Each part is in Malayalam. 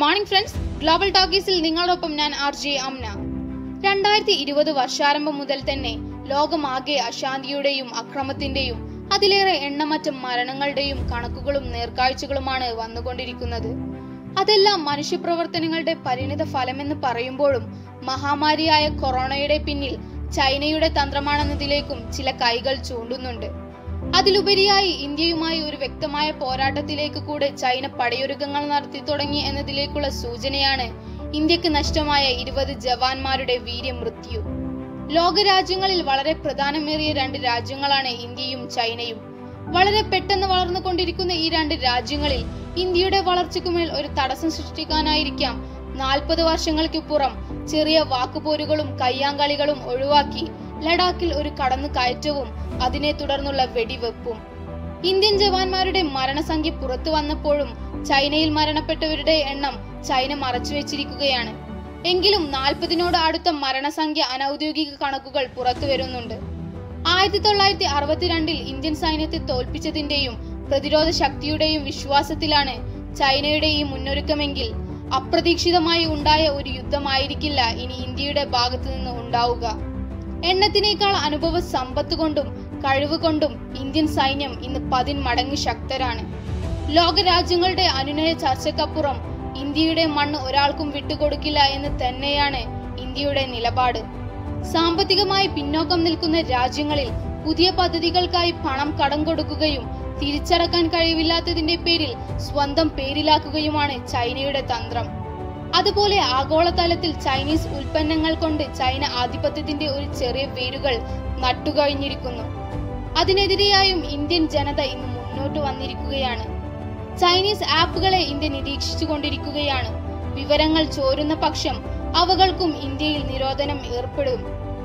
മോർണിംഗ് ഫ്രണ്ട്സ് ഗ്ലോബൽ ടോക്കീസിൽ നിങ്ങളോടൊപ്പം ഞാൻ ആർ ജെ അംന രണ്ടായിരത്തി ഇരുപത് വർഷാരംഭം മുതൽ തന്നെ ലോകമാകെ അശാന്തിയുടെയും അക്രമത്തിന്റെയും അതിലേറെ എണ്ണമറ്റ മരണങ്ങളുടെയും കണക്കുകളും നേർക്കാഴ്ചകളുമാണ് വന്നുകൊണ്ടിരിക്കുന്നത് അതെല്ലാം മനുഷ്യപ്രവർത്തനങ്ങളുടെ പരിണിത ഫലമെന്ന് പറയുമ്പോഴും മഹാമാരിയായ കൊറോണയുടെ പിന്നിൽ ചൈനയുടെ തന്ത്രമാണെന്നതിലേക്കും ചില കൈകൾ ചൂണ്ടുന്നുണ്ട് അതിലുപരിയായി ഇന്ത്യയുമായി ഒരു വ്യക്തമായ പോരാട്ടത്തിലേക്ക് കൂടെ ചൈന പടയൊരുക്കങ്ങൾ നടത്തി തുടങ്ങി എന്നതിലേക്കുള്ള സൂചനയാണ് ഇന്ത്യക്ക് നഷ്ടമായ ഇരുപത് ജവാന്മാരുടെ വീര്യമൃത്യു ലോകരാജ്യങ്ങളിൽ വളരെ പ്രധാനമേറിയ രണ്ട് രാജ്യങ്ങളാണ് ഇന്ത്യയും ചൈനയും വളരെ പെട്ടെന്ന് വളർന്നുകൊണ്ടിരിക്കുന്ന ഈ രണ്ട് രാജ്യങ്ങളിൽ ഇന്ത്യയുടെ വളർച്ചയ്ക്കുമേൽ ഒരു തടസ്സം സൃഷ്ടിക്കാനായിരിക്കാം നാൽപ്പത് വർഷങ്ങൾക്കിപ്പുറം ചെറിയ വാക്കുപോരുകളും കയ്യാങ്കളികളും ഒഴിവാക്കി ലഡാക്കിൽ ഒരു കടന്നു കയറ്റവും അതിനെ തുടർന്നുള്ള വെടിവെപ്പും ഇന്ത്യൻ ജവാന്മാരുടെ മരണസംഖ്യ പുറത്തു വന്നപ്പോഴും ചൈനയിൽ മരണപ്പെട്ടവരുടെ എണ്ണം ചൈന മറച്ചുവെച്ചിരിക്കുകയാണ് എങ്കിലും നാൽപ്പതിനോട് അടുത്ത മരണസംഖ്യ അനൌദ്യോഗിക കണക്കുകൾ പുറത്തു വരുന്നുണ്ട് ആയിരത്തി തൊള്ളായിരത്തി അറുപത്തിരണ്ടിൽ ഇന്ത്യൻ സൈന്യത്തെ തോൽപ്പിച്ചതിന്റെയും പ്രതിരോധ ശക്തിയുടെയും വിശ്വാസത്തിലാണ് ചൈനയുടെ ഈ മുന്നൊരുക്കമെങ്കിൽ അപ്രതീക്ഷിതമായി ഉണ്ടായ ഒരു യുദ്ധമായിരിക്കില്ല ഇനി ഇന്ത്യയുടെ ഭാഗത്തു നിന്ന് ഉണ്ടാവുക എണ്ണത്തിനേക്കാൾ അനുഭവ സമ്പത്ത് കൊണ്ടും കഴിവ് കൊണ്ടും ഇന്ത്യൻ സൈന്യം ഇന്ന് പതിന്മടങ്ങ് ശക്തരാണ് ലോകരാജ്യങ്ങളുടെ അനുനയ ചർച്ചക്കപ്പുറം ഇന്ത്യയുടെ മണ്ണ് ഒരാൾക്കും വിട്ടുകൊടുക്കില്ല എന്ന് തന്നെയാണ് ഇന്ത്യയുടെ നിലപാട് സാമ്പത്തികമായി പിന്നോക്കം നിൽക്കുന്ന രാജ്യങ്ങളിൽ പുതിയ പദ്ധതികൾക്കായി പണം കടം കൊടുക്കുകയും തിരിച്ചടക്കാൻ കഴിവില്ലാത്തതിന്റെ പേരിൽ സ്വന്തം പേരിലാക്കുകയുമാണ് ചൈനയുടെ തന്ത്രം അതുപോലെ ആഗോളതലത്തിൽ ചൈനീസ് ഉൽപ്പന്നങ്ങൾ കൊണ്ട് ചൈന ആധിപത്യത്തിന്റെ ഒരു ചെറിയ വേരുകൾ നട്ടുകഴിഞ്ഞിരിക്കുന്നു അതിനെതിരെയായും ഇന്ത്യൻ ജനത ഇന്ന് മുന്നോട്ട് വന്നിരിക്കുകയാണ് ചൈനീസ് ആപ്പുകളെ ഇന്ത്യ നിരീക്ഷിച്ചു കൊണ്ടിരിക്കുകയാണ് വിവരങ്ങൾ ചോരുന്ന പക്ഷം അവകൾക്കും ഇന്ത്യയിൽ നിരോധനം ഏർപ്പെടും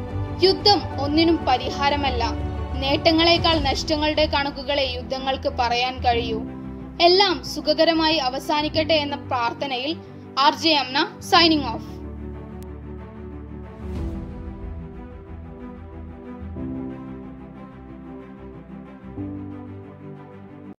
യുദ്ധം ഒന്നിനും പരിഹാരമല്ല നേട്ടങ്ങളെക്കാൾ നഷ്ടങ്ങളുടെ കണക്കുകളെ യുദ്ധങ്ങൾക്ക് പറയാൻ കഴിയൂ എല്ലാം സുഖകരമായി അവസാനിക്കട്ടെ എന്ന പ്രാർത്ഥനയിൽ R J Amna signing of